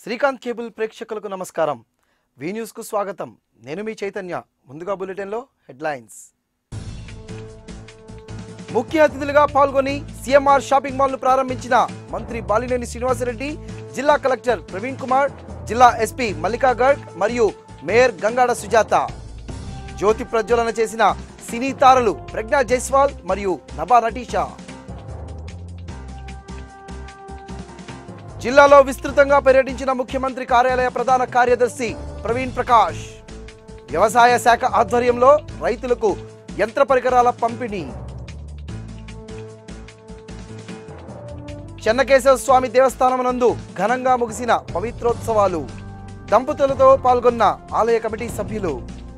Srikanth cable ప్రేక్షకులకు నమస్కారం వి న్యూస్కు స్వాగతం నేను మీ చైతన్య ముందుగా బులెటిన్లో హెడ్లైన్స్ ముఖ్య అతిథులుగా పాల్గొని సిఎంఆర్ షాపింగ్ మాల్ను ప్రారంభించిన మంత్రి బాలినేని శ్రీనివాసరెడ్డి జిల్లా కలెక్టర్ ప్రవీణ్ కుమార్ జిల్లా ఎస్పీ మల్లికా గర్గ్ మరియు మేయర్ గంగాడ సుజాత జ్యోతి ప్రజ్వలన చేసిన సినీ తారలు ప్రజ్ఞా జైస్వాల్ మరియు నభా నటీషా జిల్లాలో విస్తృతంగా పర్యటించిన ముఖ్యమంత్రి కార్యాలయ ప్రధాన కార్యదర్శి ప్రవీణ్ ప్రకాష్ వ్యవసాయ శాఖ ఆధ్వర్యంలో రైతులకు యంత్ర పరికరాల పంపిణీ చెన్నకేశవ స్వామి దేవస్థానం నందు ఘనంగా ముగిసిన పవిత్రోత్సవాలు దంపతులతో పాల్గొన్న ఆలయ కమిటీ సభ్యులు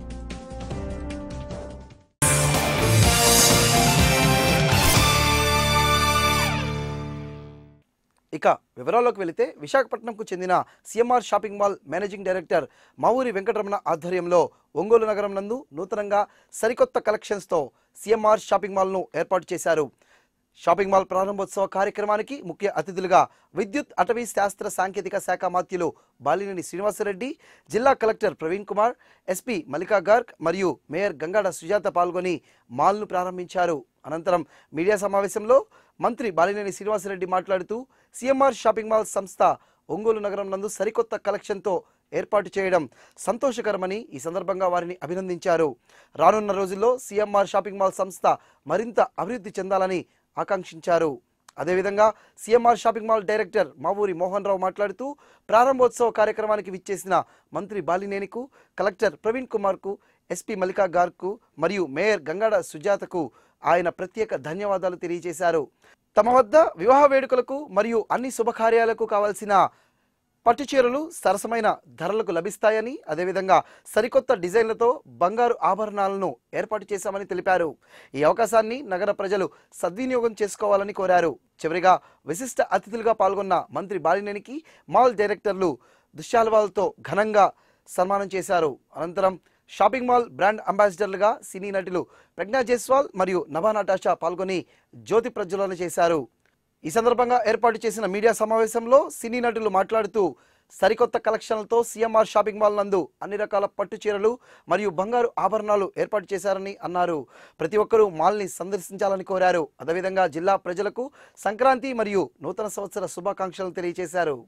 ఇక వివరాల్లోకి వెళితే విశాఖపట్నంకు చెందిన CMR shopping mall managing director Mavuri Venkataramana ఆధ్వర్యంలో ఒంగోలు నగరం నందు నూతనంగా సరికొత్త కలెక్షన్స్తో సిఎంఆర్ షాపింగ్ మాల్ను ఏర్పాటు చేశారు షాపింగ్ మాల్ ప్రారంభోత్సవ కార్యక్రమానికి ముఖ్య అతిథులుగా విద్యుత్ అటవీ శాస్త్ర సాంకేతిక శాఖ మాత్యులు బాలినేని శ్రీనివాసరెడ్డి జిల్లా కలెక్టర్ ప్రవీణ్ కుమార్ ఎస్పీ మల్లికా గార్గ్ మరియు మేయర్ గంగాడ సుజాత పాల్గొని మాల్ను ప్రారంభించారు అనంతరం మీడియా సమావేశంలో మంత్రి బాలినేని శ్రీనివాసరెడ్డి మాట్లాడుతూ సిఎంఆర్ షాపింగ్ మాల్ సంస్థ ఒంగోలు నగరం నందు సరికొత్త కలెక్షన్తో ఏర్పాటు చేయడం సంతోషకరమని ఈ సందర్భంగా వారిని అభినందించారు రానున్న రోజుల్లో సిఎంఆర్ షాపింగ్ మాల్ సంస్థ మరింత అభివృద్ధి చెందాలని ఆకాంక్షించారు అదేవిధంగా CMR shopping mall director Mavuri Mohan Rao మాట్లాడుతూ ప్రారంభోత్సవ కార్యక్రమానికి విచ్చేసిన మంత్రి బాలినేనికు కలెక్టర్ ప్రవీణ్ కుమార్కు ఎస్పీ మల్లికా గార్కు మరియు మేయర్ గంగాడ సుజాతకు ఆయన ప్రత్యేక ధన్యవాదాలు తెలియజేశారు తమ వద్ద వివాహ వేడుకలకు మరియు అన్ని శుభకార్యాలకు కావాల్సిన పట్టు చీరలు సరసమైన ధరలకు లభిస్తాయని అదేవిధంగా సరికొత్త డిజైన్లతో బంగారు ఆభరణాలను ఏర్పాటు చేశామని తెలిపారు ఈ అవకాశాన్ని నగర ప్రజలు సద్వినియోగం చేసుకోవాలని కోరారు చివరిగా విశిష్ట అతిథులుగా పాల్గొన్న మంత్రి బాలినేనికి మాల్ డైరెక్టర్లు దుశ్శాల్వాలతో ఘనంగా సన్మానం చేశారు అనంతరం షాపింగ్ మాల్ బ్రాండ్ అంబాసిడర్లుగా సినీ నటులు ప్రజ్ఞా జైస్వాల్ మరియు నభా నటాషా పాల్గొని జ్యోతి ప్రజ్వలన చేశారు ఈ సందర్భంగా ఏర్పాటు చేసిన మీడియా సమావేశంలో సినీ నటులు మాట్లాడుతూ సరికొత్త కలెక్షన్లతో సీఎంఆర్ షాపింగ్ మాల్ నందు అన్ని రకాల పట్టు చీరలు మరియు బంగారు ఆభరణాలు ఏర్పాటు చేశారని అన్నారు ప్రతి ఒక్కరూ మాల్ని సందర్శించాలని కోరారు అదేవిధంగా జిల్లా ప్రజలకు సంక్రాంతి మరియు నూతన సంవత్సర శుభాకాంక్షలు తెలియజేశారు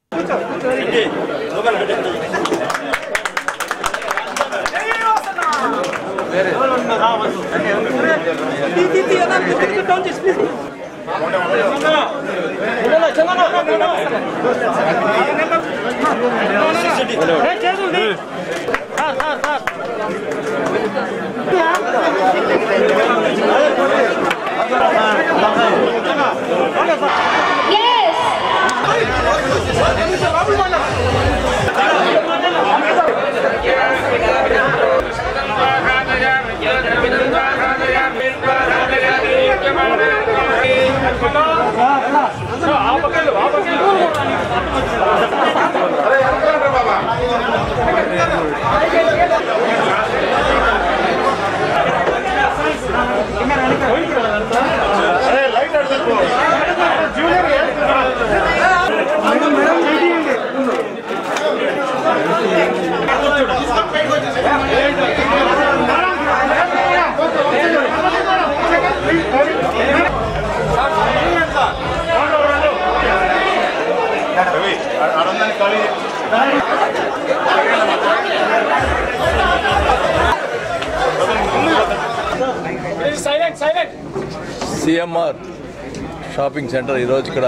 సిఎంఆర్ షాపింగ్ సెంటర్ ఈరోజు ఇక్కడ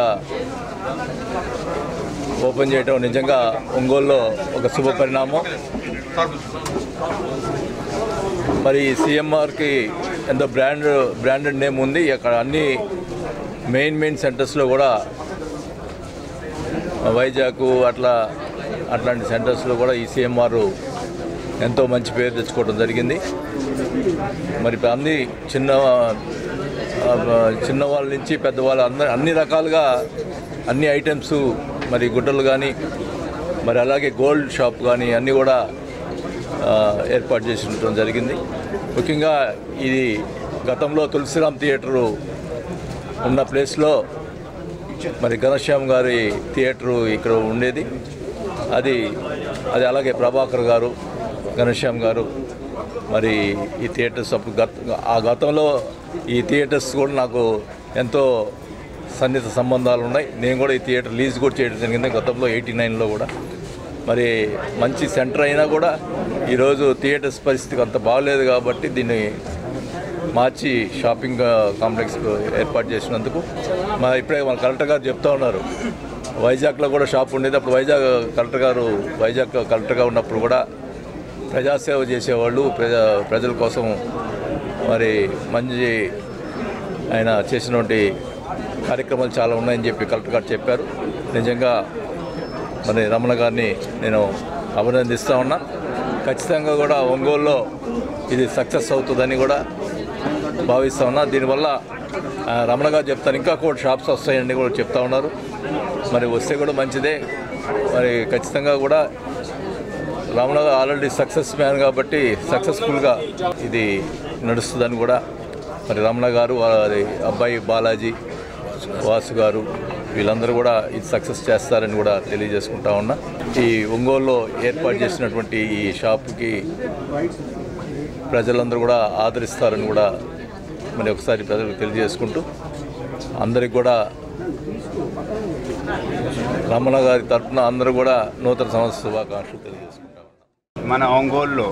ఓపెన్ చేయడం నిజంగా ఒంగోలులో ఒక శుభ పరిణామం మరి సిఎంఆర్కి ఎంత బ్రాండ్ బ్రాండెడ్ నేమ్ ఉంది అక్కడ అన్ని మెయిన్ మెయిన్ సెంటర్స్లో కూడా వైజాగ్ అట్లా అట్లాంటి సెంటర్స్లో కూడా ఈ సిఎంఆర్ ఎంతో మంచి పేరు తెచ్చుకోవడం జరిగింది మరి ఇప్పుడు అన్ని చిన్న ఆ, చిన్నవాళ్ళ నుంచి పెద్దవాళ్ళు అందరు అన్ని రకాలుగా అన్ని ఐటమ్స్ మరి గుడ్డలు కానీ మరి అలాగే గోల్డ్ షాప్ కానీ అన్నీ కూడా ఆ, ఏర్పాటు చేసి ఉండటం జరిగింది ముఖ్యంగా ఇది గతంలో తులసిరామ్ థియేటరు ఉన్న ప్లేస్లో మరి ఘనశ్యామ్ గారి థియేటరు ఇక్కడ ఉండేది అది అది అలాగే ప్రభాకర్ గారు ఘనశ్యామ్ గారు మరి ఈ థియేటర్స్ అప్పుడు గత ఆ గతంలో ఈ థియేటర్స్ కూడా నాకు ఎంతో సన్నిహిత సంబంధాలు ఉన్నాయి నేను కూడా ఈ థియేటర్ లీజ్ కూడా చేయడం జరిగింది గతంలో ఎయిటీ నైన్లో కూడా మరి మంచి సెంటర్ అయినా కూడా ఈరోజు థియేటర్స్ పరిస్థితి అంత బాగలేదు కాబట్టి దీన్ని మార్చి షాపింగ్ కాంప్లెక్స్ ఏర్పాటు చేసినందుకు మా ఇప్పుడే మన కలెక్టర్ గారు చెప్తా ఉన్నారు వైజాగ్లో కూడా షాప్ ఉండేది అప్పుడు వైజాగ్ కలెక్టర్ గారు వైజాగ్ కలెక్టర్గా ఉన్నప్పుడు కూడా ప్రజాసేవ చేసేవాళ్ళు ప్రజా ప్రజల కోసం మరి మంచి ఆయన చేసినటువంటి కార్యక్రమాలు చాలా ఉన్నాయని చెప్పి కలెక్టర్ గారు చెప్పారు నిజంగా మరి రమణ గారిని నేను అభినందిస్తూ ఉన్నా ఖచ్చితంగా కూడా ఒంగోలులో ఇది సక్సెస్ అవుతుందని కూడా భావిస్తూ ఉన్నా దీనివల్ల ఆ, రమణ గారు చెప్తాను ఇంకా కూడా షాప్స్ వస్తాయని కూడా చెప్తా ఉన్నారు మరి వస్తే కూడా మంచిదే మరి ఖచ్చితంగా కూడా రమణ ఆల్రెడీ సక్సెస్ మ్యాన్ కాబట్టి సక్సెస్ఫుల్గా ఇది నడుస్తుందని కూడా మరి రమణ గారు వారి అబ్బాయి బాలాజీ వాసు గారు వీళ్ళందరూ కూడా ఇది సక్సెస్ చేస్తారని కూడా తెలియజేసుకుంటా ఉన్నా ఈ ఒంగోలులో ఏర్పాటు చేసినటువంటి ఈ షాప్కి ప్రజలందరూ కూడా ఆదరిస్తారని కూడా మరి ఒకసారి ప్రజలకు తెలియజేసుకుంటూ అందరికి కూడా రమణ గారి తరఫున అందరూ కూడా నూతన సంవత్సర శుభాకాంక్షలు తెలియజేసుకుంటా ఉన్నాం మన ఒంగోలులో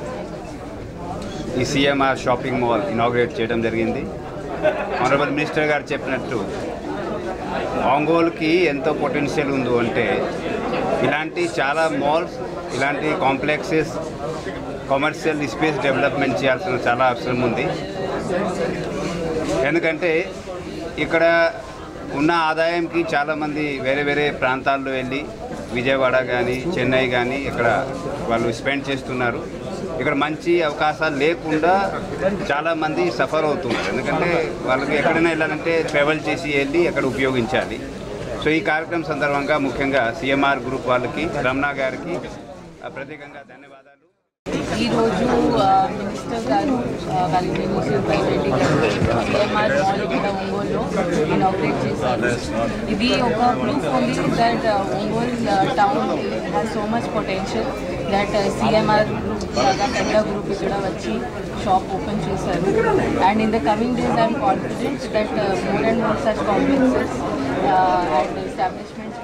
ఈ సిఎంఆర్ షాపింగ్ మాల్ ఇనాగ్రేట్ చేయడం జరిగింది ఆనరబుల్ మినిస్టర్ గారు చెప్పినట్టు ఒంగోలుకి ఎంతో పొటెన్షియల్ ఉందో అంటే ఇలాంటి చాలా మాల్స్ ఇలాంటి కాంప్లెక్సెస్ కమర్షియల్ స్పేస్ డెవలప్మెంట్ చేయాల్సిన చాలా అవసరం ఉంది ఎందుకంటే ఇక్కడ ఉన్న ఆదాయంకి చాలామంది వేరే వేరే ప్రాంతాల్లో వెళ్ళి విజయవాడ కానీ చెన్నై కానీ ఇక్కడ వాళ్ళు స్పెండ్ చేస్తున్నారు ఇక్కడ మంచి అవకాశాలు లేకుండా చాలామంది సఫర్ అవుతున్నారు ఎందుకంటే వాళ్ళకి ఎక్కడైనా వెళ్ళాలంటే ట్రావెల్ చేసి వెళ్ళి అక్కడ ఉపయోగించాలి సో ఈ కార్యక్రమం సందర్భంగా ముఖ్యంగా సిఎంఆర్ గ్రూప్ వాళ్ళకి రమణ గారికి ఆ, ప్రత్యేకంగా ధన్యవాదాలు ఈరోజు ఆ, మినిస్టర్ గారు ఆ, కలిగిన రెడ్డి గారు సిఎంఆర్ మాల్ ఇక్కడ ఒంగోలులో ఇనాగ్రేట్ చేశారు ఇది ఒక ప్రూఫ్ ఉంది that Ongole town has so much potential that CMR group లాగా పెద్ద గ్రూప్ ఇక్కడ వచ్చి షాప్ ఓపెన్ చేశారు and in the coming days I'm confident that more and more such complexes and establishments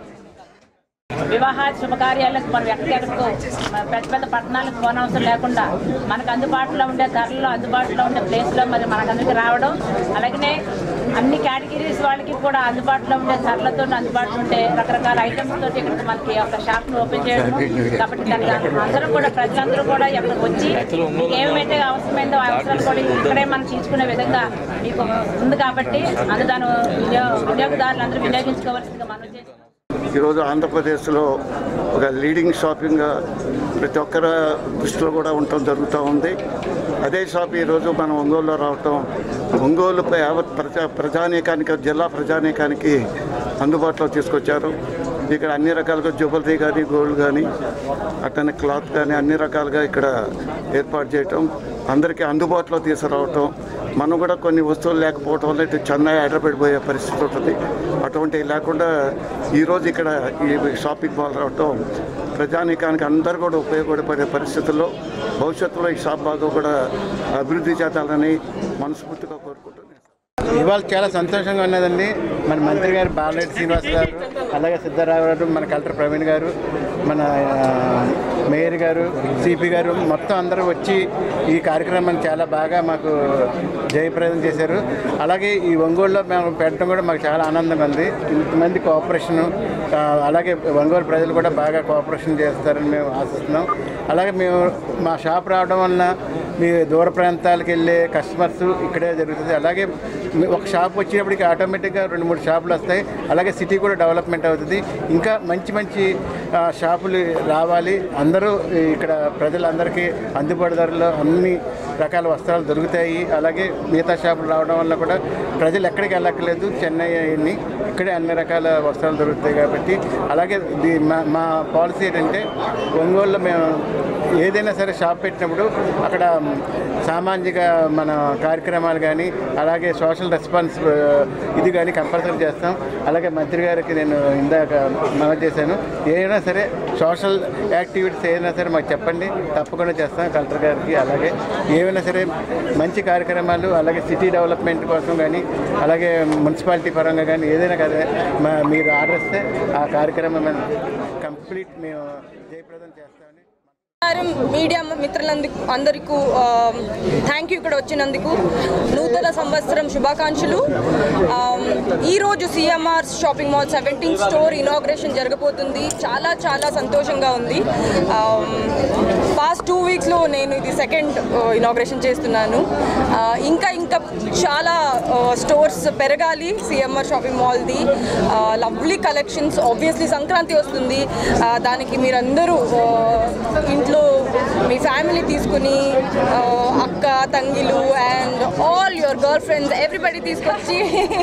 వివాహ శుభకార్యాలకు మనం ఎక్కడికెక్కడికో మన పెద్ద పెద్ద పట్టణాలకు పోనవసరం లేకుండా మనకు అందుబాటులో ఉండే ధరల్లో అందుబాటులో ఉండే ప్లేస్లో మరి మనకందరికి రావడం అలాగనే అన్ని కేటగిరీస్ వాళ్ళకి కూడా అందుబాటులో ఉండే ధరలతో అందుబాటులో ఉండే రకరకాల ఐటమ్స్ తోటి ఇక్కడ మనకి ఒక షాప్ను ఓపెన్ చేయడం కాబట్టి దానికి అందరూ కూడా ప్రజలందరూ కూడా ఎక్కడికి వచ్చి మీకు ఏమైతే అవసరమైందో ఆ అవసరాలు కూడా ఇక్కడే మనం తీసుకునే విధంగా మీకు ఉంది కాబట్టి అందుదాని వినియోగ వినియోగదారులు అందరూ వినియోగించుకోవాల్సిందిగా మనం చేస్తున్నాం ఈరోజు ఆంధ్రప్రదేశ్లో ఒక లీడింగ్ షాపింగ్ ప్రతి ఒక్కరి దృష్టిలో కూడా ఉండటం జరుగుతూ ఉంది అదే షాప్ ఈరోజు మనం ఒంగోలులో రావటం ఒంగోలుపై యావత్ ప్రజా ప్రజానీకానికి జిల్లా ప్రజానీకానికి అందుబాటులో తీసుకొచ్చారు ఇక్కడ అన్ని రకాలుగా జ్యువెలరీ కానీ గోల్డ్ కానీ అట్లనే క్లాత్ కానీ అన్ని రకాలుగా ఇక్కడ ఏర్పాటు చేయటం అందరికీ అందుబాటులో తీసుకురావటం మనం కూడా కొన్ని వస్తువులు లేకపోవటం వల్ల ఇటు చెన్నై హైదరాబాద్ పోయే పరిస్థితి ఉంటుంది అటువంటివి లేకుండా ఈరోజు ఇక్కడ ఈ షాపింగ్ మాల్ రావటం ప్రజానీకానికి అందరూ కూడా ఉపయోగపడే పరిస్థితుల్లో భవిష్యత్తులో ఈ షాప్ బాగా కూడా అభివృద్ధి చేద్దాలని మనస్ఫూర్తిగా కోరుకుంటున్నాను ఇవాళ చాలా సంతోషంగా ఉన్నదండి మన మంత్రి గారు బాలరెడ్డి శ్రీనివాస్ గారు అలాగే సిద్ధరావు గారు మన కలెక్టర్ ప్రవీణ్ గారు మన ఆ, మేయర్ గారు సిపి గారు మొత్తం అందరూ వచ్చి ఈ కార్యక్రమాన్ని చాలా బాగా మాకు జయప్రదం చేశారు అలాగే ఈ ఒంగోలులో మేము పెట్టడం కూడా మాకు చాలా ఆనందంగా ఉంది ఇంతమంది కోఆపరేషను ఆ, అలాగే ఒంగోలు ప్రజలు కూడా బాగా కోఆపరేషన్ చేస్తారని మేము ఆశిస్తున్నాం అలాగే మేము మా షాప్ రావడం వలన మీ దూర ప్రాంతాలకు వెళ్ళే కస్టమర్స్ ఇక్కడే జరుగుతుంది అలాగే మీ ఒక షాప్ వచ్చినప్పటికి ఆటోమేటిక్గా రెండు మూడు షాపులు వస్తాయి అలాగే సిటీ కూడా డెవలప్మెంట్ అవుతుంది ఇంకా మంచి మంచి ఆ, షాపులు రావాలి అందరూ ఇక్కడ ప్రజలందరికీ అందుబాటు ధరలో అన్ని రకాల వస్త్రాలు దొరుకుతాయి అలాగే మిగతా షాపులు రావడం వల్ల కూడా ప్రజలు ఎక్కడికి వెళ్ళక్కర్లేదు చెన్నై అన్ని ఇక్కడే అన్ని రకాల వస్త్రాలు దొరుకుతాయి కాబట్టి అలాగే దీ- మా మా పాలసీ ఏంటంటే ఒంగోలులో మేము ఏదైనా సరే షాప్ పెట్టినప్పుడు అక్కడ సామాజిక మన కార్యక్రమాలు కానీ అలాగే సోషల్ రెస్పాన్స్ ఆ, ఇది కానీ కంపల్సరీ చేస్తాం అలాగే మంత్రి గారికి నేను ఇందాక మనవి చేశాను ఏదైనా సరే సోషల్ యాక్టివిటీస్ ఏదైనా సరే మాకు చెప్పండి తప్పకుండా చేస్తాం కలెక్టర్ గారికి అలాగే ఏమైనా సరే మంచి కార్యక్రమాలు అలాగే సిటీ డెవలప్మెంట్ కోసం కానీ అలాగే మున్సిపాలిటీ పరంగా కానీ ఏదైనా కదా మా- మీరు ఆర్డర్ ఇస్తే ఆ కార్యక్రమం మేము కంప్లీట్ మేము జయప్రదం చేస్తామని నమస్కారం మీడియా మిత్రులందుకు అందరికీ థ్యాంక్ యూ ఇక్కడ వచ్చినందుకు నూతన సంవత్సరం శుభాకాంక్షలు ఆమ్, ఈరోజు CMR shopping mall seventeen store inauguration జరగబోతుంది చాలా చాలా సంతోషంగా ఉంది పాస్ట్ టూ వీక్స్లో నేను ఇది సెకండ్ ఇనాగ్రేషన్ చేస్తున్నాను ఆ, ఇంకా ఇంకా చాలా స్టోర్స్ పెరగాలి సిఎంఆర్ షాపింగ్ మాల్ది లవ్లీ కలెక్షన్స్ ఆబ్వియస్లీ సంక్రాంతి వస్తుంది ఆ, దానికి మీరందరూ ఆ, ఇంట్లో మీ ఫ్యామిలీ తీసుకుని ఆ, అక్క తంగిలు and all your girlfriends everybody తీసుకొచ్చి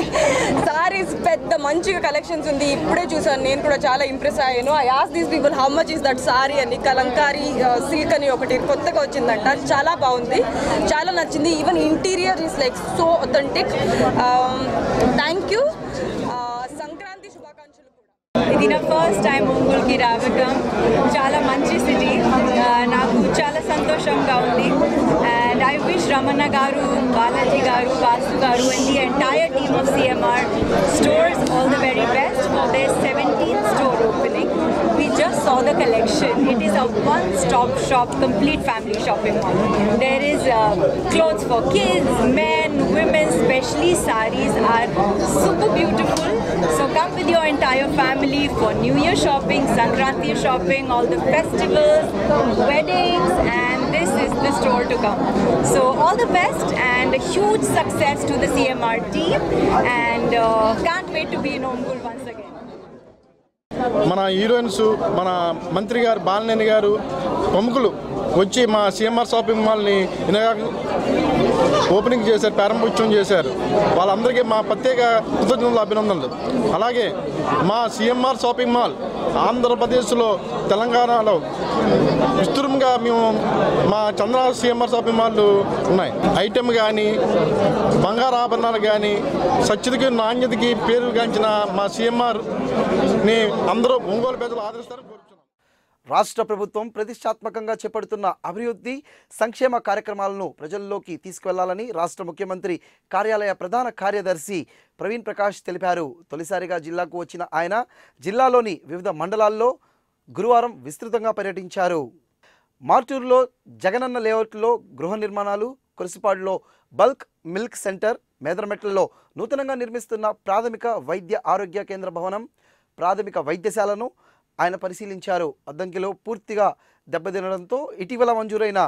సారీస్ పెద్ద మంచిగా కలెక్షన్స్ ఉంది ఇప్పుడే చూసాను నేను కూడా చాలా ఇంప్రెస్ అయ్యాను I ask these people how much is that sari అని కలంకారీ సిల్క్ అని ఒకటి కొత్తగా వచ్చిందంట అది చాలా బాగుంది చాలా నచ్చింది even interior is like so authentic thank you Sankranti శుభాకాంక్షలు కూడా ఇది నా ఫస్ట్ టైం ఒంగోలుకి రావటం చాలా మంచి సిటీ నాకు చాలా సంతోషంగా ఉంది అండ్ ఐ విష్ రమణ గారు బాలాజీ గారు వాసు గారు and the entire team of CMR stores all the very best for their seventeen store opening We just saw the collection. It is a one-stop shop, complete family shopping mall. There is uh, clothes for kids, men, women, especially saris are super beautiful. So come with your entire family for New Year shopping, Sankranti shopping, all the festivals, weddings, and this is the store to come. So all the best and a huge success to the CMR team, and uh, can't wait to be in Ongul once again. మన heroines మన మంత్రి గారు బాలినేని గారు ప్రముఖులు వచ్చి మా CMR shopping మాల్ని ఇనగా- ఓపెనింగ్ చేశారు ప్రారంభోత్సవం చేశారు వాళ్ళందరికీ మా ప్రత్యేక కృతజ్ఞతలు అభినందనలు అలాగే మా సిఎంఆర్ షాపింగ్ మాల్ ఆంధ్రప్రదేశ్లో తెలంగాణలో విస్తృతంగా మేము మా చంద్ర సిఎంఆర్ షాపింగ్ మాల్ ఉన్నాయి ఐటెం కానీ బంగారు ఆభరణాలు కానీ సత్యతకి నాణ్యతకి పేరుగాంచిన మా సిఎంఆర్ని అందరూ ఒంగోలు ప్రజలు ఆదరిస్తారని కోరుతున్నాం రాష్ట్ర ప్రభుత్వం ప్రతిష్టాత్మకంగా చేపడుతున్న అభివృద్ధి సంక్షేమ కార్యక్రమాలను ప్రజల్లోకి తీసుకువెళ్లాలని రాష్ట్ర ముఖ్యమంత్రి కార్యాలయ ప్రధాన కార్యదర్శి ప్రవీణ్ ప్రకాష్ తెలిపారు తొలిసారిగా జిల్లాకు వచ్చిన ఆయన జిల్లాలోని వివిధ మండలాల్లో గురువారం విస్తృతంగా పర్యటించారు మార్టూరులో జగనన్న లేఅవుట్లో గృహ నిర్మాణాలు కురిసిపాడులో బల్క్ మిల్క్ సెంటర్ మేదరమెట్లలో నూతనంగా నిర్మిస్తున్న ప్రాథమిక వైద్య ఆరోగ్య కేంద్ర భవనం ప్రాథమిక వైద్యశాలను ఆయన పరిశీలించారు అద్దంకిలో పూర్తిగా దెబ్బతినడంతో ఇటీవల మంజూరైన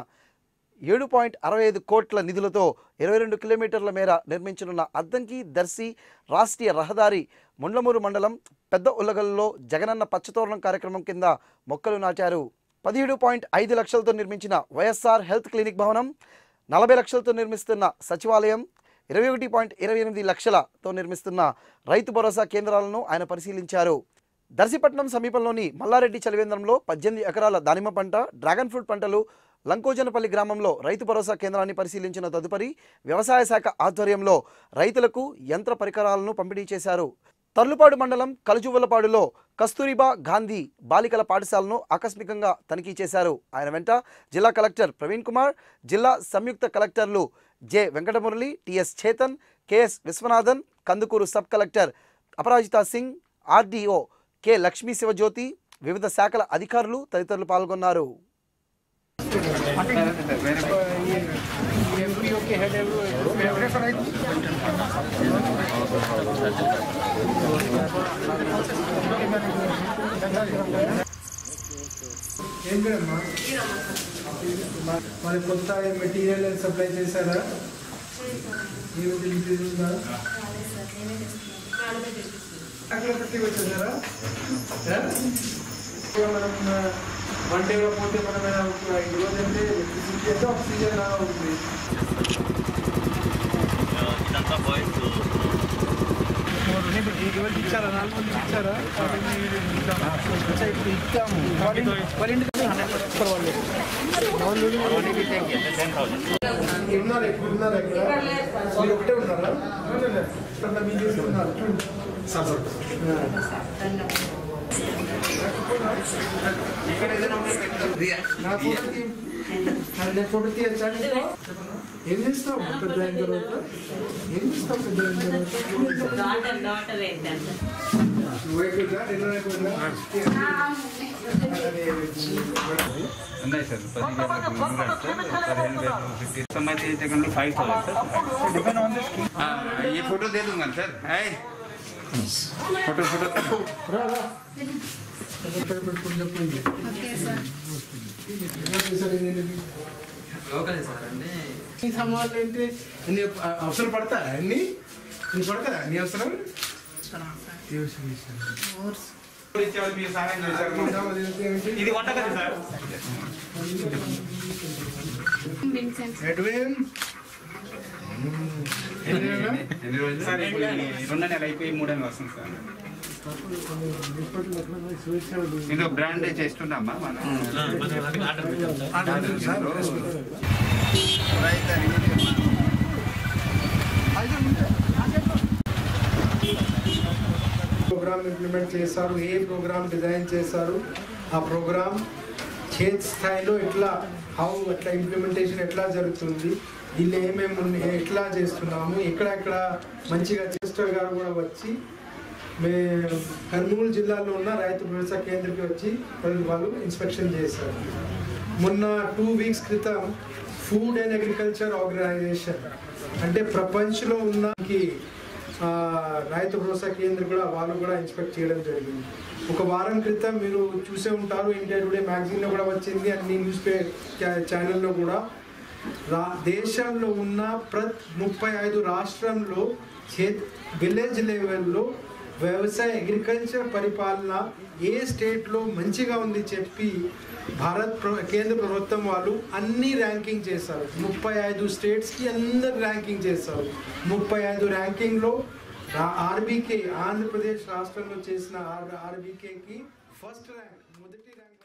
ఏడు పాయింట్ అరవై ఐదు కోట్ల నిధులతో ఇరవై రెండు కిలోమీటర్ల మేర నిర్మించనున్న అద్దంకి దర్శి రాష్ట్రీయ రహదారి ముండ్లమూరు మండలం పెద్ద ఉల్లగల్లో జగనన్న పచ్చతోరణం కార్యక్రమం కింద మొక్కలు నాటారు పదిహేడు పాయింట్ ఐదు లక్షలతో నిర్మించిన వైఎస్ఆర్ హెల్త్ క్లినిక్ భవనం నలభై లక్షలతో నిర్మిస్తున్న సచివాలయం ఇరవై ఒకటి పాయింట్ ఇరవై ఎనిమిది లక్షలతో నిర్మిస్తున్న రైతు భరోసా కేంద్రాలను ఆయన పరిశీలించారు దర్శిపట్నం సమీపంలోని మల్లారెడ్డి చలివేంద్రంలో పద్దెనిమిది ఎకరాల దానిమ్మ పంట డ్రాగన్ ఫ్రూట్ పంటలు లంకోజనపల్లి గ్రామంలో రైతు భరోసా కేంద్రాన్ని పరిశీలించిన తదుపరి వ్యవసాయ శాఖ ఆధ్వర్యంలో రైతులకు యంత్ర పరికరాలను పంపిణీ చేశారు తర్లుపాడు మండలం కలుజువలపాడులో కస్తూరిబా గాంధీ బాలికల పాఠశాలను ఆకస్మికంగా తనిఖీ చేశారు ఆయన వెంట జిల్లా కలెక్టర్ ప్రవీణ్ కుమార్ జిల్లా సంయుక్త కలెక్టర్లు J Venkatamurali TS Chetan KS Viswanathan Kandukur sub collector Aparajita Singh RDO K Lakshmi Sivajyothi వివిధ శాఖల అధికారులు తదితరులు పాల్గొన్నారు మరి కొత్త మెటీరియల్ సప్లై చేశారా మీరు డెలివరీ ఉందా అక్కడ పెట్టి వచ్చేసారా మనం వన్ డే పోతే మనం ఈరోజు అంటే ఎలక్ట్రిసిటీ అంటే ఆక్సిజన్ లాగా ఉంది ఇచ్చారా నాలుగు మంది ఇచ్చారా అచ్చా, ఇప్పుడు ఇస్తాము వాళ్ళ వాళ్ళ ఇంటికి హండ్రెడ్ పర్సెంట్ ఉన్నారు ఇక్కడ ఉన్నారు ఇక్కడ మీరు ఒకటే ఉన్నారా ఇక్కడ మీరు చేసుకున్నారు ఇక్కడ ఏదైనా ఉంటే నా ఫోటోకి నా ఫోటో తీయచ్చా నీకు? ఏం చేస్తావు పెద్ద అయిన తర్వాత ఏం చేస్తావు పెద్ద అయిన తర్వాత నువ్వు ఎక్కువగా రెండు ఎక్కువగా ఉన్నాయి సార్ పదిహేను పదిహేను వేలు ఫిఫ్టీ సంబంధించి సెకండ్లో ఫైవ్ థౌసండ్ సార్ ये फोटो दे दूंगा सर है फोटो फोटो పెట్టుకుని చెప్పింది ఈ సమాలు ఏంటి నీ అవసరం పడతాయా అన్ని నీ పడతాయా నీ అవసరం ఇది వంటగది సార్ ఎడ్విన్ ఎన్ని రోజులు సార్ ఇప్పుడు ఈ రెండు నెలలు అయిపోయి మూడు నెలలు వస్తుంది సార్ ఇది బ్రాండ్ చేస్తున్నామా మనం ప్రోగ్రామ్ ఇంప్లిమెంట్ చేశారు ఏ ప్రోగ్రామ్ డిజైన్ చేశారు ఆ ప్రోగ్రామ్ క్షేత్ర స్థాయిలో ఎట్లా హౌ అట్లా ఇంప్లిమెంటేషన్ ఎట్లా జరుగుతుంది దీనిలో ఏమేమి ఉన్నాయి ఎట్లా చేస్తున్నాము ఎక్కడెక్కడ మంచిగా చేస్టర్ గారు కూడా వచ్చి మే కర్నూలు జిల్లాలో ఉన్న రైతు వ్యవసాయ కేంద్రకి వచ్చి వాళ్ళు వాళ్ళు ఇన్స్పెక్షన్ చేశారు మొన్న టూ వీక్స్ క్రితం ఫుడ్ అండ్ అగ్రికల్చర్ ఆర్గనైజేషన్ అంటే ప్రపంచంలో ఉన్నకి ఆ, రైతు భరోసా కేంద్రం కూడా వాళ్ళు కూడా ఇన్స్పెక్ట్ చేయడం జరిగింది ఒక వారం క్రితం మీరు చూసే ఉంటారు ఇండియా టుడే మ్యాగజైన్లో కూడా వచ్చింది అన్ని న్యూస్ పే ఛానల్లో కూడా రా దేశంలో ఉన్న ప్రతి ముప్పై ఐదు రాష్ట్రంలో చే విలేజ్ లెవెల్లో వ్యవసాయ అగ్రికల్చర్ పరిపాలన ఏ స్టేట్లో మంచిగా ఉంది చెప్పి భారత్ ప్ర- కేంద్ర ప్రభుత్వం వాళ్ళు అన్ని ర్యాంకింగ్ చేశారు ముప్పై ఐదు స్టేట్స్కి అందరు ర్యాంకింగ్ చేశారు ముప్పై ఐదు ర్యాంకింగ్లో ఆర్బీకే ఆంధ్రప్రదేశ్ రాష్ట్రంలో చేసిన ఆర్బీకేకి ఫస్ట్ ర్యాంక్ మొదటి ర్యాంక్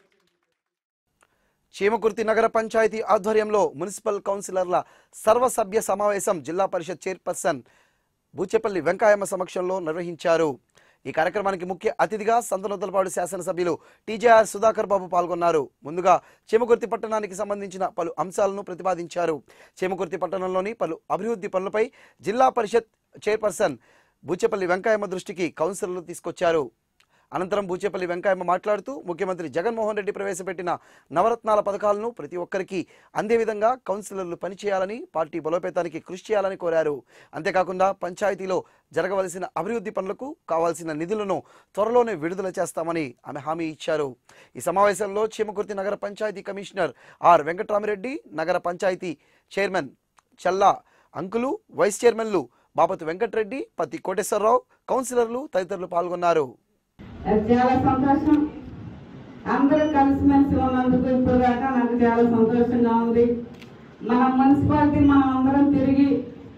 చీమకుర్తి నగర పంచాయతీ ఆధ్వర్యంలో మున్సిపల్ కౌన్సిలర్ల సర్వసభ్య సమావేశం జిల్లా పరిషత్ చైర్పర్సన్ బూచెపల్లి వెంకాయమ్మ సమక్షంలో నిర్వహించారు ఈ కార్యక్రమానికి ముఖ్య అతిథిగా సంతనొద్దలపాడు శాసనసభ్యులు టీజేఆర్ సుధాకర్ బాబు పాల్గొన్నారు ముందుగా చీమకుర్తి పట్టణానికి సంబంధించిన పలు అంశాలను ప్రతిపాదించారు చీమకుర్తి పట్టణంలోని పలు అభివృద్ధి పనులపై జిల్లా పరిషత్ చైర్పర్సన్ బూచెపల్లి వెంకాయమ్మ దృష్టికి కౌన్సిలర్లు తీసుకొచ్చారు అనంతరం బూచేపల్లి వెంకయ్యమ్మ మాట్లాడుతూ ముఖ్యమంత్రి జగన్మోహన్ రెడ్డి ప్రవేశపెట్టిన నవరత్నాల పథకాలను ప్రతి ఒక్కరికి అందే విధంగా కౌన్సిలర్లు పనిచేయాలని పార్టీ బలోపేతానికి కృషి చేయాలని కోరారు అంతేకాకుండా పంచాయతీలో జరగవలసిన అభివృద్ధి పనులకు కావాల్సిన నిధులను త్వరలోనే విడుదల చేస్తామని ఆమె హామీ ఇచ్చారు ఈ సమావేశంలో చీమకుర్తి నగర పంచాయతీ కమిషనర్ ఆర్ వెంకట్రామిరెడ్డి నగర పంచాయతీ చైర్మన్ చల్లా అంకులు వైస్ చైర్మన్లు బాపతు వెంకటరెడ్డి పత్తి కోటేశ్వరరావు కౌన్సిలర్లు తదితరులు పాల్గొన్నారు అది చాలా సంతోషం అందరూ కలిసిమెలిసి ఉన్నందుకు ఇప్పుడు దాకా నాకు చాలా సంతోషంగా ఉంది మన మున్సిపాలిటీ మనం అందరం తిరిగి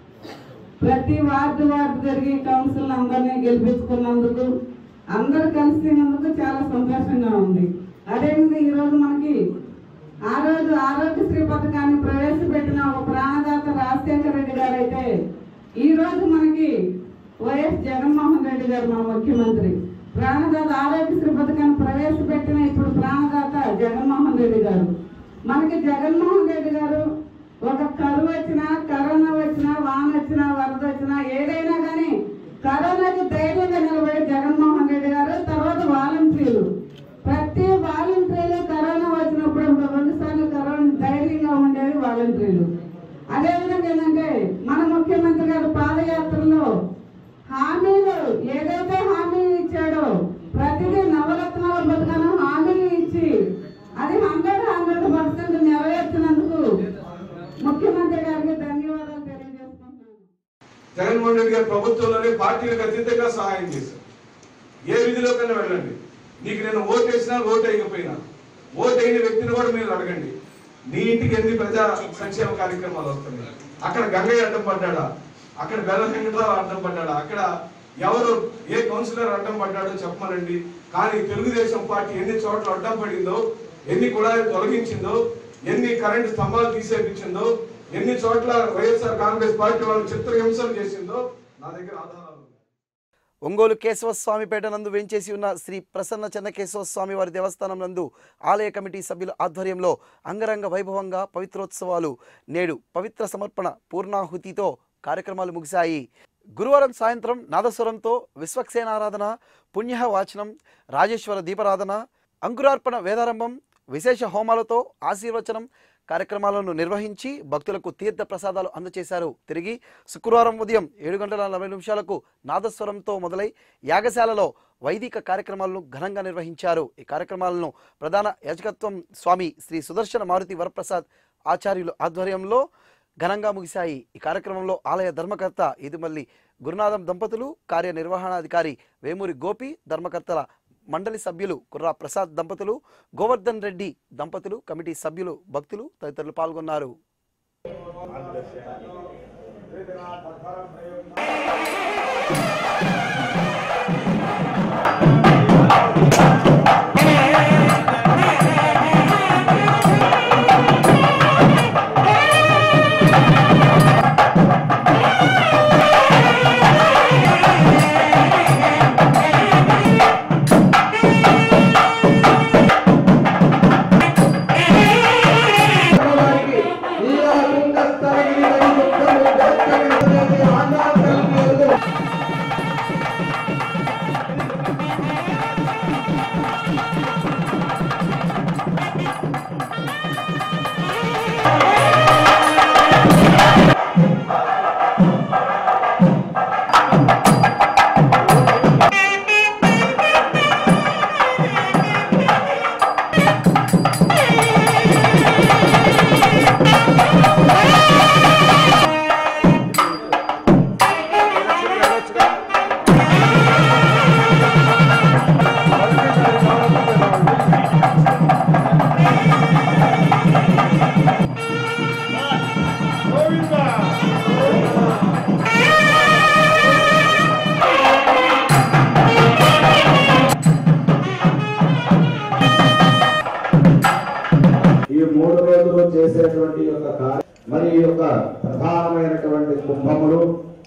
ప్రతి వార్డు వార్డు తిరిగి కౌన్సిల్ అందరినీ గెలిపించుకున్నందుకు అందరూ కలిసినందుకు చాలా సంతోషంగా ఉంది అదేవిధంగా ఈరోజు మనకి ఆ రోజు ఆరోగ్యశ్రీ పథకాన్ని ప్రవేశపెట్టిన ఒక ప్రాణదాత రాజశేఖర రెడ్డి గారు అయితే ఈ రోజు మనకి వైఎస్ జగన్మోహన్ రెడ్డి గారు మన ముఖ్యమంత్రి ప్రాణదాత ఆరోగ్యశ్రీ పథకాన్ని ప్రవేశపెట్టిన ఇప్పుడు ప్రాణదాత జగన్మోహన్ రెడ్డి గారు మనకి జగన్మోహన్ రెడ్డి గారు ఒక కరువు వచ్చినా కరోనా వచ్చినా వాన వచ్చినా వరద వచ్చినా ఏదైనా కానీ కరోనాకి ధైర్యంగా నిలబడే జగన్మోహన్ రెడ్డి గారు తర్వాత వాలంటీర్లు ప్రతి వాలంటీర్లు కరోనా వచ్చినప్పుడు రెండు సార్లు కరోనా ధైర్యంగా ఉండేది వాలంటీర్లు అదేవిధంగా ఏంటంటే మన ముఖ్యమంత్రి గారు పాదయాత్రలో హామీలు ఏదైతే హామీలు ఇచ్చాడో ప్రతిదీ నవరత్నాల పథకాన్ని హామీలు ఇచ్చి అది హండ్రెడ్ హండ్రెడ్ పర్సెంట్ నెరవేర్చినందుకు ముఖ్యమంత్రి గారికి ధన్యవాదాలు తెలియజేస్తున్నాను జగన్మోహన్ రెడ్డి గారి ప్రభుత్వంలోనే పార్టీలకు అతీతంగా సహాయం చేశారు ఏ విధిలో కన్నా వెళ్ళండి నీకు నేను ఓటు వేసినా ఓటు వేయకపోయినా ఓటు అయిన వ్యక్తిని కూడా మీరు అడగండి నీ ఇంటికి ఎన్ని ప్రజా సంక్షేమ కార్యక్రమాలు వస్తున్నాయి అక్కడ గంగయ్య అడ్డం పడ్డాడా అక్కడ బెల్ల వెంకటరావు అడ్డం పడ్డాడా అక్కడ ఎవరు ఏ కౌన్సిలర్ అడ్డం పడ్డాడో చెప్పమనండి కానీ తెలుగుదేశం పార్టీ ఎన్ని చోట్ల అడ్డం పడిందో ఎన్ని కుళాయిలు తొలగించిందో ఎన్ని కరెంటు స్తంభాలు తీసేపించిందో ఎన్ని చోట్ల వైఎస్ఆర్ కాంగ్రెస్ పార్టీ వాళ్ళు చిత్రహింసలు చేసిందో నా దగ్గర ఆధారాలు ఉన్నాయి. ఒంగోలు కేశవస్వామిపేట నందు వేంచేసి ఉన్న శ్రీ ప్రసన్న చెన్నకేశవ స్వామి వారి దేవస్థానం నందు ఆలయ కమిటీ సభ్యుల ఆధ్వర్యంలో అంగరంగ వైభవంగా పవిత్రోత్సవాలు నేడు పవిత్ర సమర్పణ పూర్ణాహుతితో కార్యక్రమాలు ముగిశాయి గురువారం సాయంత్రం నాదస్వరంతో విశ్వక్సేనారాధన పుణ్య వాచనం రాజేశ్వర దీపారాధన అంకురార్పణ వేదారంభం విశేష హోమాలతో ఆశీర్వచనం కార్యక్రమాలను నిర్వహించి భక్తులకు తీర్థ ప్రసాదాలు అందజేశారు తిరిగి శుక్రవారం ఉదయం ఏడు గంటల నలభై నిమిషాలకు నాదస్వరంతో మొదలై యాగశాలలో వైదిక కార్యక్రమాలను ఘనంగా నిర్వహించారు ఈ కార్యక్రమాలను ప్రధాన యాజకత్వం స్వామి శ్రీ సుదర్శన మారుతి వరప్రసాద్ ఆచార్యులు ఆధ్వర్యంలో ఘనంగా ముగిశాయి ఈ కార్యక్రమంలో ఆలయ ధర్మకర్త ఇదిమల్లి గురునాథం దంపతులు కార్యనిర్వహణాధికారి వేమూరి గోపి ధర్మకర్తల మండలి సభ్యులు కుర్రా ప్రసాద్ దంపతులు గోవర్ధన్ రెడ్డి దంపతులు కమిటీ సభ్యులు భక్తులు తదితరులు పాల్గొన్నారు ఈ మూడు రోజులు చేసేటువంటి ఈ యొక్క కార్య మరి ఈ యొక్క ప్రధానమైనటువంటి కుంభములు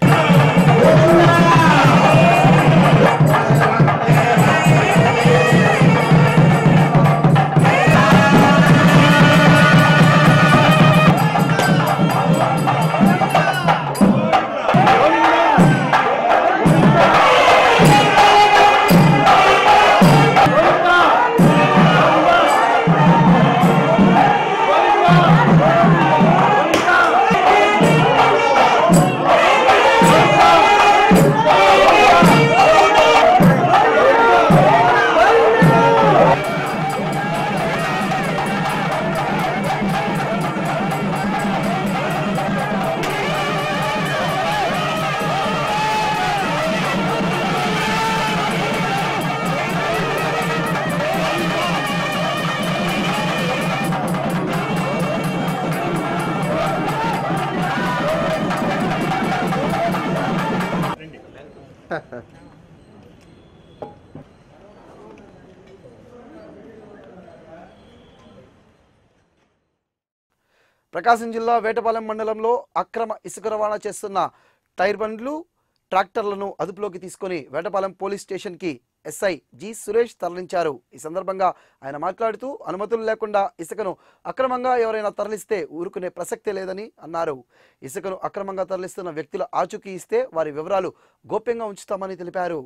ప్రకాశం జిల్లా వేటపాలెం మండలంలో అక్రమ ఇసుక రవాణా చేస్తున్న టైర్ బండ్లు ట్రాక్టర్లను అదుపులోకి తీసుకొని వేటపాలెం పోలీస్ స్టేషన్కి ఎస్ఐ జి సురేష్ తరలించారు ఈ సందర్భంగా ఆయన మాట్లాడుతూ అనుమతులు లేకుండా ఇసుకను అక్రమంగా ఎవరైనా తరలిస్తే ఊరుకునే ప్రసక్తే లేదని అన్నారు ఇసుకను అక్రమంగా తరలిస్తున్న వ్యక్తుల ఆచూకీ ఇస్తే వారి వివరాలు గోప్యంగా ఉంచుతామని తెలిపారు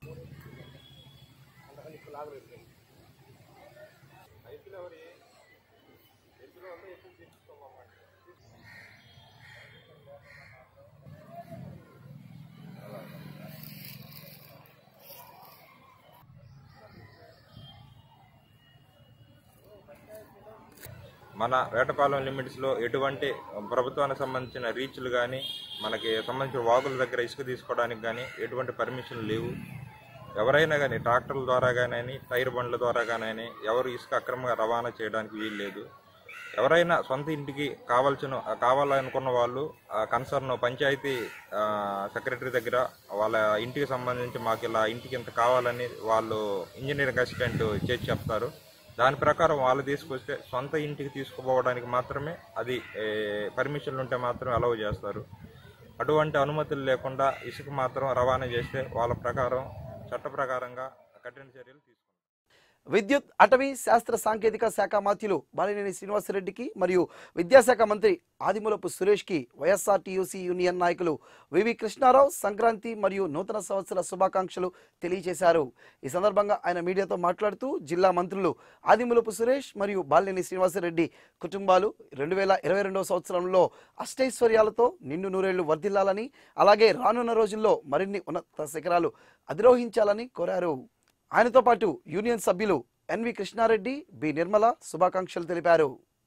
మన వేటపాలెం లిమిట్స్లో ఎటువంటి ప్రభుత్వానికి సంబంధించిన రీచ్లు కానీ మనకి సంబంధించిన వాగుల దగ్గర ఇసుక తీసుకోవడానికి కానీ ఎటువంటి పర్మిషన్ లేవు ఎవరైనా కానీ ట్రాక్టర్ల ద్వారా కానీ టైర్ బండ్ల ద్వారా కానీ ఎవరు ఇసుక అక్రమంగా రవాణా చేయడానికి వీలు లేదు ఎవరైనా సొంత ఇంటికి కావాల్సిన కావాలనుకున్న వాళ్ళు కన్సర్న్ పంచాయతీ ఆ, సెక్రటరీ దగ్గర వాళ్ళ ఇంటికి సంబంధించి మాకు ఇలా ఇంటికి ఇంత కావాలని వాళ్ళు ఇంజనీరింగ్ అసిస్టెంట్ చేసి చెప్తారు దాని ప్రకారం వాళ్ళు తీసుకొస్తే సొంత ఇంటికి తీసుకుపోవడానికి మాత్రమే అది పర్మిషన్లు ఉంటే మాత్రమే అలౌ చేస్తారు అటువంటి అనుమతులు లేకుండా ఇసుక మాత్రం రవాణా చేస్తే వాళ్ళ ప్రకారం చట్ట ప్రకారంగా కఠిన చర్యలు తీసుకుంటారు విద్యుత్ అటవీ శాస్త్ర సాంకేతిక శాఖ మాత్యులు బాలినేని శ్రీనివాసరెడ్డికి మరియు విద్యాశాఖ మంత్రి ఆదిమూలపు సురేష్కి వైఎస్ఆర్ టీయూసీ యూనియన్ నాయకులు వివి కృష్ణారావు సంక్రాంతి మరియు నూతన సంవత్సర శుభాకాంక్షలు తెలియజేశారు ఈ సందర్భంగా ఆయన మీడియాతో మాట్లాడుతూ జిల్లా మంత్రులు ఆదిమూలపు సురేష్ మరియు బాలినేని శ్రీనివాసరెడ్డి కుటుంబాలు రెండు వేల ఇరవై రెండవ సంవత్సరంలో అష్టైశ్వర్యాలతో నిండు నూరేళ్లు వర్ధిల్లాలని అలాగే రానున్న రోజుల్లో మరిన్ని ఉన్నత శిఖరాలు అధిరోహించాలని కోరారు ఆయనతో పాటు యూనియన్ సభ్యులు ఎన్వి కృష్ణారెడ్డి బి నిర్మల శుభాకాంక్షలు తెలిపారు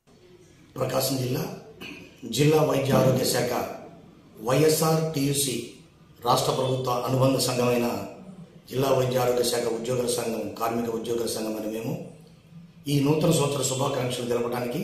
ప్రకాశం జిల్లా జిల్లా వైద్య ఆరోగ్య శాఖ వైఎస్ఆర్ టియుసి రాష్ట్ర ప్రభుత్వ అనుబంధ సంఘమైన జిల్లా వైద్య ఆరోగ్య శాఖ ఉద్యోగుల సంఘం కార్మిక ఉద్యోగుల సంఘం అని మేము ఈ నూతన సంవత్సర శుభాకాంక్షలు తెలపడానికి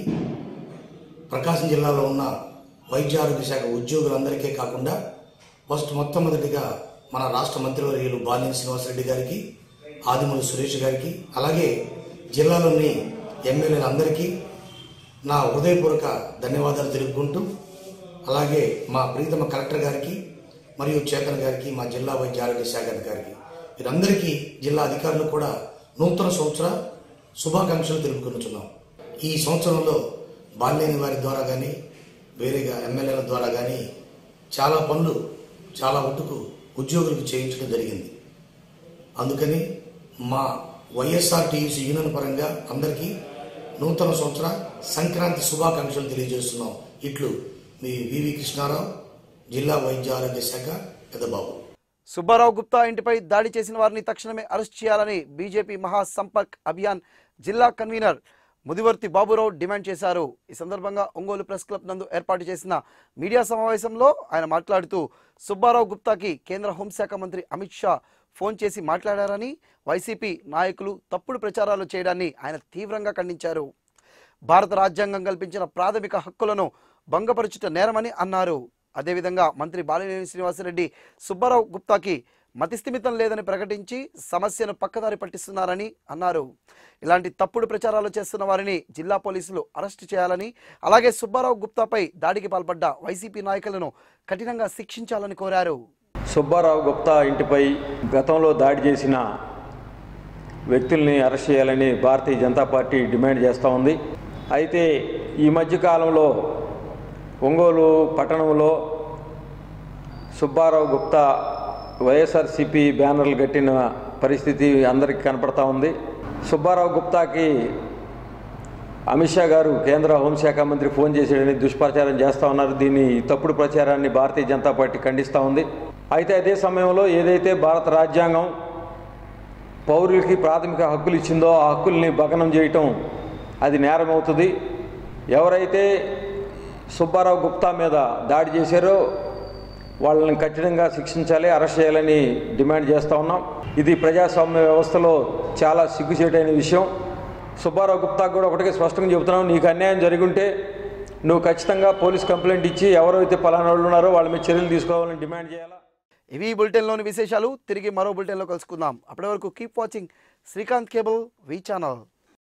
ప్రకాశం జిల్లాలో ఉన్న వైద్య ఆరోగ్య శాఖ ఉద్యోగులందరికీ కాకుండా ఫస్ట్ మొట్టమొదటిగా మన రాష్ట్ర మంత్రివర్యులు బాలినేని శ్రీనివాసరెడ్డి గారికి ఆదిమూలి సురేష్ గారికి అలాగే జిల్లాలోని ఎమ్మెల్యేలందరికీ నా హృదయపూర్వక ధన్యవాదాలు తెలుపుకుంటూ అలాగే మా ప్రీతమ కలెక్టర్ గారికి మరియు చేతన్ గారికి మా జిల్లా వైద్య ఆరోగ్య శాఖ అధికారికి వీరందరికీ జిల్లా అధికారులు కూడా నూతన సంవత్సర శుభాకాంక్షలు తెలుపుకుంటున్నాం ఈ సంవత్సరంలో బాల్యని వారి ద్వారా కానీ వేరేగా ఎమ్మెల్యేల ద్వారా కానీ చాలా పనులు చాలా మటుకు ఉద్యోగులకు చేయించడం జరిగింది అందుకని మా వైఎస్ఆర్ టీయూసీ యూనియన్ పరంగా అందరికీ నూతన సంవత్సర సంక్రాంతి శుభాకాంక్షలు తెలియజేస్తున్నాం ఇట్లు మీ వివి కృష్ణారావు జిల్లా వైద్య ఆరోగ్య శాఖ పెద్దబాబు సుబ్బారావు గుప్తా ఇంటిపై దాడి చేసిన వారిని తక్షణమే అరెస్ట్ చేయాలని బీజేపీ మహా సంపర్క్ అభియాన్ జిల్లా కన్వీనర్ ముదివర్తి బాబురావు డిమాండ్ చేశారు ఈ సందర్భంగా ఒంగోలు ప్రెస్ క్లబ్ నందు ఏర్పాటు చేసిన మీడియా సమావేశంలో ఆయన మాట్లాడుతూ సుబ్బారావు గుప్తాకి కేంద్ర హోంశాఖ మంత్రి అమిత్ షా ఫోన్ చేసి మాట్లాడారని వైసీపీ నాయకులు తప్పుడు ప్రచారాలు చేయడాన్ని ఆయన తీవ్రంగా ఖండించారు భారత రాజ్యాంగం కల్పించిన ప్రాథమిక హక్కులను భంగపరుచుట నేరమని అన్నారు అదేవిధంగా మంత్రి బాలినేని శ్రీనివాసరెడ్డి సుబ్బారావు గుప్తాకి మతిస్థిమితం లేదని ప్రకటించి సమస్యను పక్కదారి పట్టిస్తున్నారని అన్నారు ఇలాంటి తప్పుడు ప్రచారాలు చేస్తున్న వారిని జిల్లా పోలీసులు అరెస్టు చేయాలని అలాగే సుబ్బారావు గుప్తాపై దాడికి పాల్పడ్డ వైసీపీ నాయకులను కఠినంగా శిక్షించాలని కోరారు సుబ్బారావు గుప్తా ఇంటిపై గతంలో దాడి చేసిన వ్యక్తుల్ని అరెస్ట్ చేయాలని భారతీయ జనతా పార్టీ డిమాండ్ చేస్తూ ఉంది అయితే ఈ మధ్య కాలంలో ఒంగోలు పట్టణంలో సుబ్బారావు గుప్తా వైఎస్ఆర్సిపి బ్యానర్లు కట్టిన పరిస్థితి అందరికీ కనపడతా ఉంది సుబ్బారావు గుప్తాకి అమిత్ షా గారు కేంద్ర హోంశాఖ మంత్రి ఫోన్ చేశాడని దుష్ప్రచారం చేస్తూ ఉన్నారు దీన్ని ఈ తప్పుడు ప్రచారాన్ని భారతీయ జనతా పార్టీ ఖండిస్తూ ఉంది అయితే అదే సమయంలో ఏదైతే భారత రాజ్యాంగం పౌరులకి ప్రాథమిక హక్కులు ఇచ్చిందో ఆ హక్కుల్ని భగ్నం చేయటం అది నేరం అవుతుంది ఎవరైతే సుబ్బారావు గుప్తా మీద దాడి చేశారో వాళ్ళని కఠినంగా శిక్షించాలి అరెస్ట్ చేయాలని డిమాండ్ చేస్తూ ఉన్నాం ఇది ప్రజాస్వామ్య వ్యవస్థలో చాలా సిగ్గుచేటైన విషయం సుబ్బారావు గుప్తాకు కూడా ఒకటికే స్పష్టంగా చెబుతున్నాం నీకు అన్యాయం జరిగి ఉంటే నువ్వు ఖచ్చితంగా పోలీస్ కంప్లైంట్ ఇచ్చి ఎవరైతే పలానా వాళ్ళు ఉన్నారో వాళ్ళ మీద చర్యలు తీసుకోవాలని డిమాండ్ చేయాలా ఇవి ఈ బులెటిన్లోని విశేషాలు తిరిగి మరో బులెటిన్లో కలుసుకుందాం అప్పటి వరకు keep watching Srikanth cable V channel